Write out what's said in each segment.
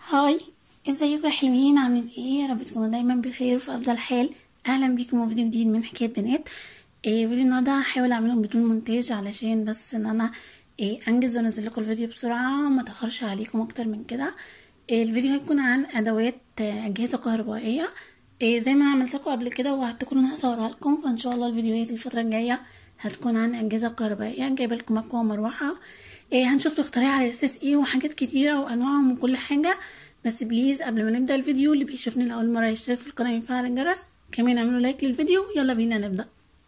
هاي ازيكم يا حلوين عاملين ايه يا رب تكونوا دايما بخير وفي افضل حال اهلا بيكم في فيديو جديد من حكايه بنات إيه فيديو النهارده هحاول اعمله بدون مونتاج علشان بس ان انا إيه انجز وانزل لكم الفيديو بسرعه ما تاخرش عليكم اكتر من كده إيه الفيديو هيكون عن ادوات آه، اجهزه كهربائيه إيه زي ما عملت لكم قبل كده ووعدتكم ان انا هصورها لكم فان شاء الله الفيديوهات الفتره الجايه هتكون عن اجهزه كهربائيه جايبه لكم مكوه ومروحه إيه هنشوف تختاريها على اساس ايه وحاجات كتيره وانواعهم وكل حاجه بس بليز قبل ما نبدا الفيديو اللي بيشوفني لاول مره يشترك في القناه ويفعل الجرس كمان اعملوا لايك للفيديو يلا بينا نبدا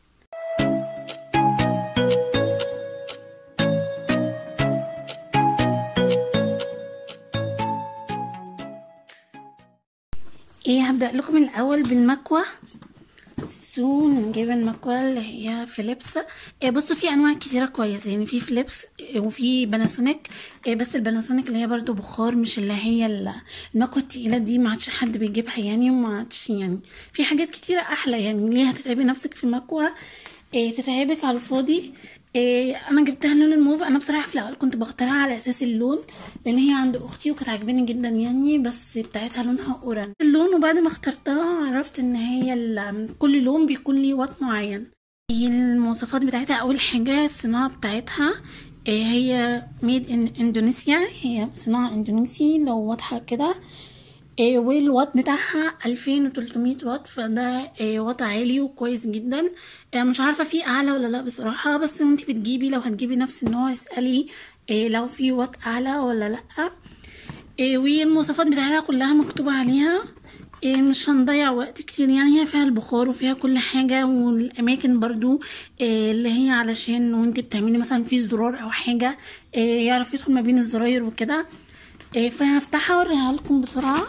ايه هبدا لكم الاول بالمكوه سون جايبه المكوه اللي هي فيليبس إيه بصوا في انواع كتيره كويسه يعني في فيليبس إيه وفي باناسونيك إيه بس الباناسونيك اللي هي برضو بخار مش اللي هي المكوه التقيله دي ما عادش حد بيجيبها يعني وما عادش يعني في حاجات كتيره احلى يعني ليه هتتعبي نفسك في مكوه إيه تتعبك على الفاضي إيه انا جبتها لون الموف انا بصراحه في الاول كنت بختارها على اساس اللون لان هي عند اختي وكانت عاجباني جدا يعني بس بتاعتها لونها اورنج اللون وبعد ما اخترتها عرفت ان هي كل لون بيكون ليه وات معين المواصفات بتاعتها اول حاجه الصناعه بتاعتها إيه هي ميد ان اندونيسيا هي صناعه اندونيسي لو واضحه كده إيه والوات بتاعها 2300 واط فده إيه وات عالي وكويس جدا إيه مش عارفه في اعلى ولا لا بصراحه بس انت بتجيبي لو هتجيبي نفس النوع اسالي إيه لو في وات اعلى ولا لا إيه والمواصفات بتاعتها كلها مكتوبه عليها إيه مش هنضيع وقت كتير يعني هي فيها البخار وفيها كل حاجة والأماكن برضو إيه اللي هي علشان وانت بتعملي مثلا في زرار أو حاجة إيه يعرف يدخل ما بين الزراير وكده إيه فهفتحها اوريها لكم بسرعة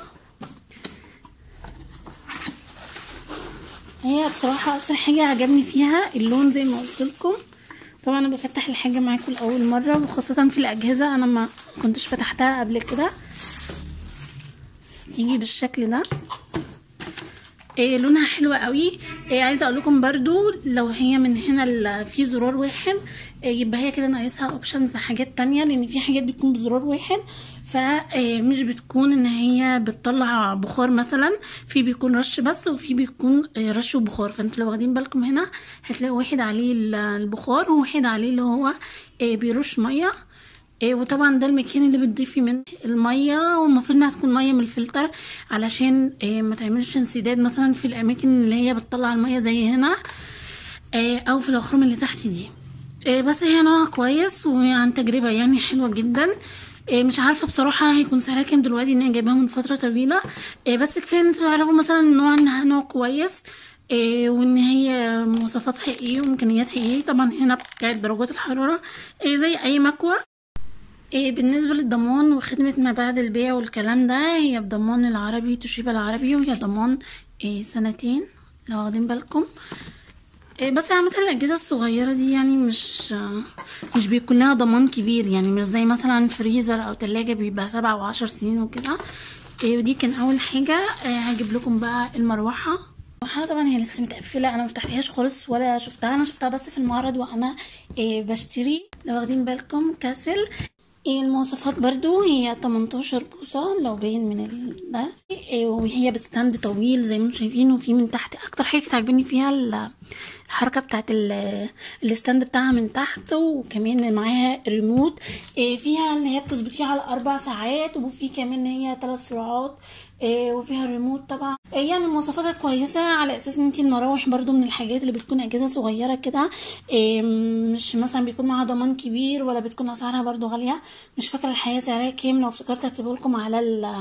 هي بصراحة أكتر حاجة عجبني فيها اللون زي ما قلت لكم طبعا أنا بفتح الحاجة معاكم لأول مرة وخاصة في الأجهزة أنا ما كنتش فتحتها قبل كده تيجي بالشكل ده إيه لونها حلوة قوي إيه عايزة اقول لكم برضو لو هي من هنا في زرار واحد إيه يبقى هي كده ناقصها اوبشنز حاجات تانية لان في حاجات بتكون بزرار واحد فمش بتكون ان هي بتطلع بخار مثلا في بيكون رش بس وفي بيكون رش وبخار فانتوا لو واخدين بالكم هنا هتلاقوا واحد عليه البخار وواحد عليه اللي هو بيرش ميه وطبعا ده المكان اللي بتضيفي منه الميه والمفروض انها تكون ميه من الفلتر علشان ما تعملش انسداد مثلا في الاماكن اللي هي بتطلع الميه زي هنا او في الاخرام اللي تحت دي بس هي نوع كويس وعن تجربه يعني حلوه جدا مش عارفه بصراحه هيكون سعرها كام دلوقتي ان انا جايباها من فتره طويله بس كفايه ان انتوا تعرفوا مثلا النوع انها نوع كويس وان هي مواصفاتها ايه وامكانياتها ايه طبعا هنا بتاعت درجات الحراره زي اي مكوه بالنسبة للضمان وخدمة ما بعد البيع والكلام ده هي بضمان العربي توشيبا العربي وهي ضمان سنتين لو واخدين بالكم بس عامة الأجهزة الصغيرة دي يعني مش مش بيكون لها ضمان كبير يعني مش زي مثلا فريزر أو تلاجة بيبقى سبع وعشر سنين وكده ودي كان أول حاجة هجيب لكم بقى المروحة المروحة طبعا هي لسه متقفلة أنا مفتحتهاش خالص ولا شفتها أنا شفتها بس في المعرض وأنا بشتري لو واخدين بالكم كاسل المواصفات برضو هي 18 بوصة لو باين من ده وهي بستاند طويل زي ما انتم شايفين وفي من تحت اكتر حاجة تعجبني فيها الحركة بتاعت الستاند بتاعها من تحت وكمان معاها ريموت فيها اللي هي بتظبطيها على اربع ساعات وفي كمان هي ثلاث سرعات وفيها ريموت طبعا يعني مواصفاتها كويسه على اساس ان انت المراوح برضو من الحاجات اللي بتكون اجهزه صغيره كده مش مثلا بيكون معاها ضمان كبير ولا بتكون اسعارها برضو غاليه مش فاكره الحقيقه سعرها كام لو افتكرت اكتبه لكم على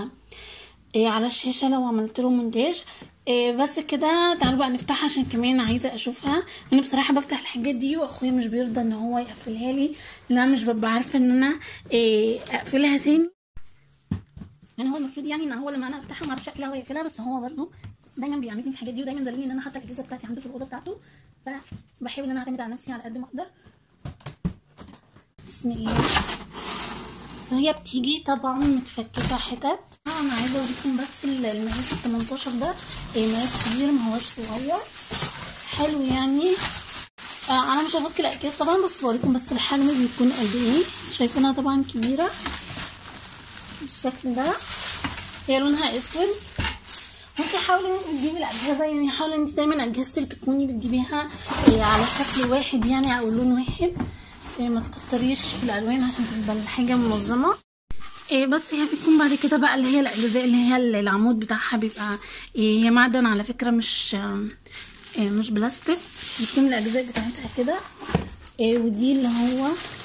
على الشاشه لو عملت له مونتاج بس كده تعالوا بقى نفتحها عشان كمان عايزه اشوفها انا بصراحه بفتح الحاجات دي واخويا مش بيرضى ان هو يقفلها لي لان انا مش ببقى عارفه ان انا اقفلها تاني يعني هو المفروض يعني ان هو لما انا افتحها ما اعرفش شكلها ويقفلها بس هو برضه دايما بيعملني الحاجات دي ودايما دلني ان انا حاطه الاجهزه بتاعتي عنده في الاوضه بتاعته فبحاول ان انا اعتمد على نفسي على قد ما اقدر بسم الله بس هي بتيجي طبعا متفككه حتت انا عايزه اوريكم بس المقاس ال 18 ده مقاس كبير ما هوش صغير حلو يعني آه انا مش هفك الاكياس طبعا بس بوريكم بس الحجم بيكون قد ايه شايفينها طبعا كبيره بالشكل ده هي لونها اسود وانت حاولي ان انت تجيبي الاجهزه يعني حاولي ان انت دايما اجهزتك تكوني بتجيبيها إيه على شكل واحد يعني او لون واحد إيه ما تكتريش في الالوان عشان تبقى الحاجه منظمه إيه بس هي بتكون بعد كده بقى اللي هي الاجزاء اللي هي العمود بتاعها بيبقى إيه هي معدن على فكره مش إيه مش بلاستيك بتكون الاجزاء بتاعتها كده إيه ودي اللي هو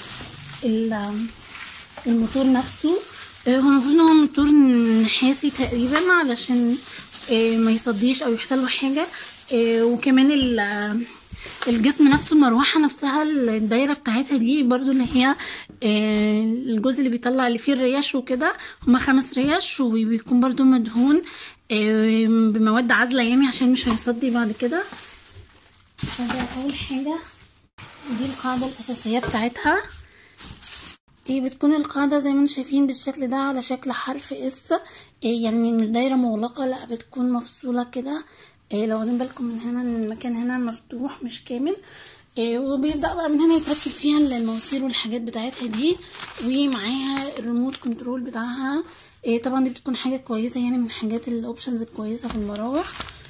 الموتور نفسه إيه هو المفروض ان هو موتور نحاسي تقريبا علشان إيه ما يصديش او يحصل له حاجه إيه وكمان الجسم نفسه المروحة نفسها الدايرة بتاعتها دي برضو اللي هي الجزء اللي بيطلع اللي فيه الريش وكده هما خمس ريش وبيكون برضو مدهون بمواد عازلة يعني عشان مش هيصدي بعد كده فده أول حاجة دي القاعدة الأساسية بتاعتها ايه بتكون القاعدة زي ما انتم شايفين بالشكل ده على شكل حرف اس إيه يعني مش دايرة مغلقة لا بتكون مفصولة كده إيه لو واخدين بالكم من هنا ان المكان هنا مفتوح مش كامل إيه وبيبدأ بقى من هنا يتركب فيها المواسير والحاجات بتاعتها دي ومعاها الريموت كنترول بتاعها إيه طبعا دي بتكون حاجة كويسة يعني من حاجات الاوبشنز الكويسة في المراوح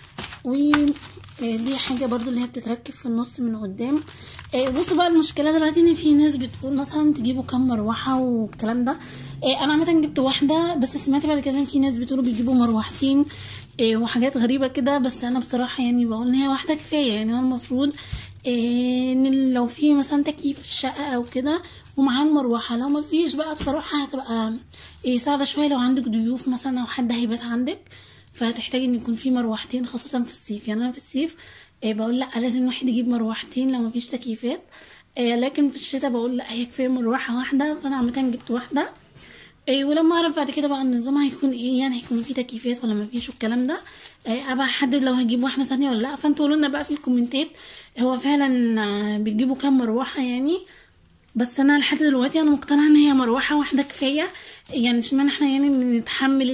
ودي حاجة برضو اللي هي بتتركب في النص من قدام إيه بصوا بقى المشكلة دلوقتي ان في ناس بتقول مثلا تجيبوا كام مروحة والكلام ده إيه انا عامة جبت واحدة بس سمعت بعد كده ان في ناس بتقولوا بيجيبوا مروحتين إيه وحاجات غريبة كده بس انا بصراحة يعني بقول ان هي واحدة كفاية يعني هو المفروض إيه ان لو في مثلا تكييف في الشقة او كده ومعاه المروحة لو ما فيش بقى بصراحة هتبقى إيه صعبة شوية لو عندك ضيوف مثلا او حد هيبات عندك فهتحتاج ان يكون في مروحتين خاصة في الصيف يعني انا في الصيف إيه بقول لا لازم واحد يجيب مروحتين لو مفيش تكييفات إيه لكن في الشتاء بقول لا هي كفايه مروحه واحده فانا عامه جبت واحده إيه ولما اعرف بعد كده بقى النظام هيكون ايه يعني هيكون في تكييفات ولا مفيش والكلام ده إيه ابقى احدد لو هجيب واحده ثانيه ولا لا فانتوا قولوا لنا بقى في الكومنتات هو فعلا بتجيبوا كام مروحه يعني بس انا لحد دلوقتي انا مقتنعه ان هي مروحه واحده كفايه يعني اشمعنى احنا يعني نتحمل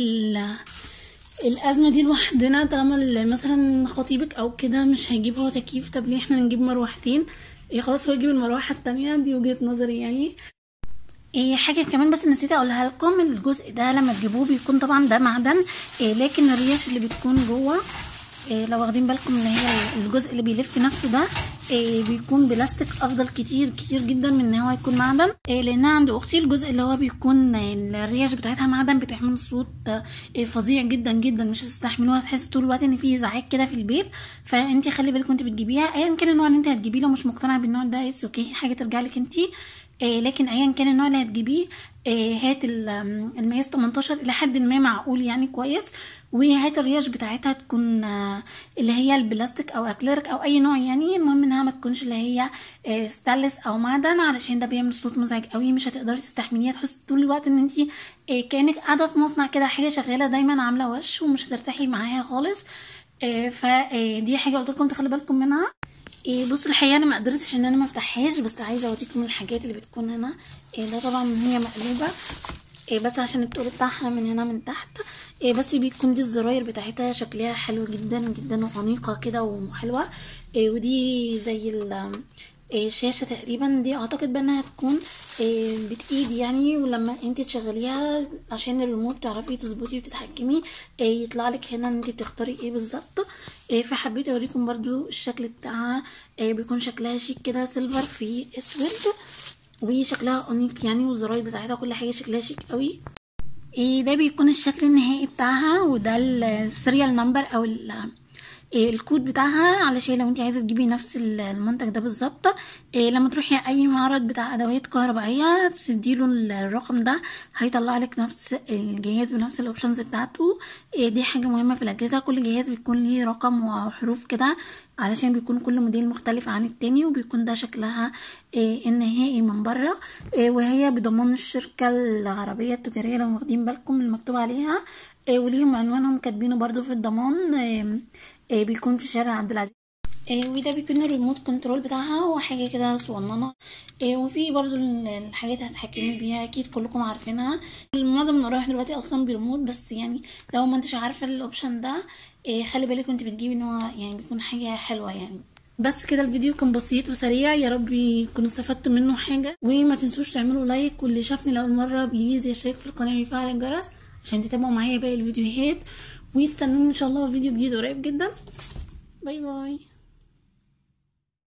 الازمه دي لوحدنا طالما مثلا خطيبك او كده مش هيجيب هو تكييف طب ليه احنا نجيب مروحتين إيه خلاص هو يجيب المروحه التانية دي وجهه نظري يعني إيه حاجة كمان بس نسيت اقولها لكم الجزء ده لما تجيبوه بيكون طبعا ده معدن إيه لكن الريش اللي بتكون جوه إيه لو واخدين بالكم ان هي الجزء اللي بيلف نفسه ده إيه بيكون بلاستيك افضل كتير كتير جدا من ان هو يكون معدن إيه لان عند اختي الجزء اللي هو بيكون الريش بتاعتها معدن بتعمل صوت إيه فظيع جدا جدا مش هتستحملوها تحس طول الوقت ان في ازعاج كده في البيت فانت خلي بالك وانت بتجيبيها ايا كان النوع اللي انت هتجيبيه لو مش مقتنعه بالنوع ده اتس اوكي حاجه ترجع لك انت إيه لكن ايا كان النوع اللي هتجيبيه إيه هات المقاس 18 الى حد ما معقول يعني كويس وهات الريش بتاعتها تكون اللي هي البلاستيك او اكليرك او اي نوع يعني المهم انها ما تكونش اللي هي ستانلس او معدن علشان ده بيعمل صوت مزعج قوي مش هتقدري تستحمليها تحسي طول الوقت ان انت كانك قاعده في مصنع كده حاجه شغاله دايما عامله وش ومش هترتاحي معاها خالص فدي حاجه قلت لكم تخلي بالكم منها إيه بصوا الحقيقه انا ما قدرتش ان انا ما افتحهاش بس عايزه اوريكم الحاجات اللي بتكون هنا إيه ده طبعا هي مقلوبه إيه بس عشان الطول بتاعها من هنا من تحت إيه بس بيكون دي الزراير بتاعتها شكلها حلو جدا جدا وانيقه كده وحلوه إيه ودي زي الشاشه تقريبا دي اعتقد بانها تكون إيه بايد يعني ولما انت تشغليها عشان الريموت تعرفي تظبطي وتتحكمي إيه يطلع لك هنا انت بتختاري ايه بالظبط إيه فحبيت اوريكم برضو الشكل بتاعها إيه بيكون شكلها شيك كده سيلفر في اسود وشكلها انيق يعني والزراير بتاعتها كل حاجه شكلها شيك قوي إيه ده بيكون الشكل النهائي بتاعها وده السيريال نمبر او إيه الكود بتاعها علشان لو انت عايزه تجيبي نفس المنتج ده بالظبط إيه لما تروحي اي معرض بتاع ادوات كهربائيه تديله الرقم ده هيطلع لك نفس الجهاز بنفس الاوبشنز بتاعته إيه دي حاجه مهمه في الاجهزه كل جهاز بيكون ليه رقم وحروف كده علشان بيكون كل موديل مختلف عن التاني وبيكون ده شكلها إيه النهائي من بره إيه وهي بضمان الشركه العربيه التجاريه لو واخدين بالكم المكتوب عليها إيه وليهم عنوانهم كاتبينه برضو في الضمان إيه إيه بيكون في شارع عبد العزيز إيه وده بيكون الريموت كنترول بتاعها هو حاجه كده صغننه إيه وفي برضو الحاجات هتتحكمي بيها اكيد كلكم عارفينها معظم النرايح دلوقتي اصلا بريموت بس يعني لو ما انتش عارفه الاوبشن ده إيه خلي بالك وانت بتجيبي ان هو يعني بيكون حاجه حلوه يعني بس كده الفيديو كان بسيط وسريع يا رب يكونوا استفدتوا منه حاجه وما تنسوش تعملوا لايك واللي شافني لاول مره بليز يشترك في القناه ويفعل الجرس عشان تتابعوا معايا باقي الفيديوهات ويستنوني ان شاء الله في فيديو جديد قريب جدا باي باي